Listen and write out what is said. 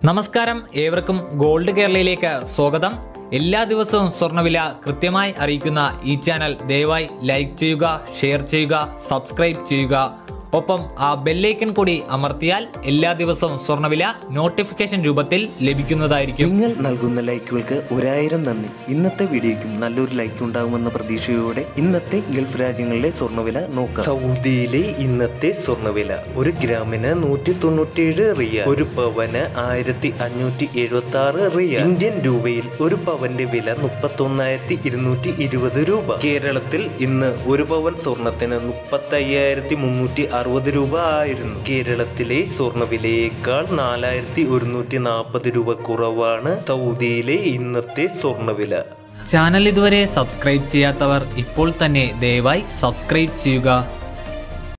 നമസ്കാരം ഏവർക്കും ഗോൾഡ് കേരളയിലേക്ക് സ്വാഗതം എല്ലാ ദിവസവും സ്വർണ്ണവില കൃത്യമായി അറിയിക്കുന്ന ഈ ചാനൽ ദയവായി ലൈക്ക് ചെയ്യുക ഷെയർ ചെയ്യുക സബ്സ്ക്രൈബ് ചെയ്യുക ഒപ്പം ആ ബെല്ലൈക്കൻ കൂടി അമർത്തിയാൽ എല്ലാ ദിവസവും സ്വർണ്ണവില നോട്ടിഫിക്കേഷൻ രൂപത്തിൽ ലഭിക്കുന്നതായിരിക്കും നിങ്ങൾ നൽകുന്ന ലൈക്കുകൾക്ക് ഒരായിരം നന്ദി ഇന്നത്തെ വീഡിയോയ്ക്കും നല്ലൊരു ലൈക്ക് ഉണ്ടാകുമെന്ന പ്രതീക്ഷയോടെ ഇന്നത്തെ ഗൾഫ് രാജ്യങ്ങളിലെ സ്വർണ്ണവില നോക്കാം സൗദിയിലെ ഇന്നത്തെ സ്വർണ്ണവില ഒരു ഗ്രാമിന് നൂറ്റി തൊണ്ണൂറ്റിയേഴ് റിയ ഒരു പവന് ആയിരത്തി അഞ്ഞൂറ്റി എഴുപത്തി ആറ് റിയ ഇന്ത്യൻ രൂപയിൽ ഒരു പവന്റെ വില മുപ്പത്തി ഒന്നായിരത്തി ഇരുന്നൂറ്റി ഇരുപത് രൂപ കേരളത്തിൽ ഇന്ന് ഒരു പവൻ സ്വർണത്തിന് മുപ്പത്തി അയ്യായിരത്തി മുന്നൂറ്റി അറുപത് രൂപ ആയിരുന്നു കേരളത്തിലെ സ്വർണ്ണവിലയേക്കാൾ നാലായിരത്തി ഒരുന്നൂറ്റി നാൽപ്പത് രൂപ കുറവാണ് സൗദിയിലെ ഇന്നത്തെ സ്വർണ്ണവില ചാനൽ ഇതുവരെ സബ്സ്ക്രൈബ് ചെയ്യാത്തവർ ഇപ്പോൾ തന്നെ ദയവായി സബ്സ്ക്രൈബ് ചെയ്യുക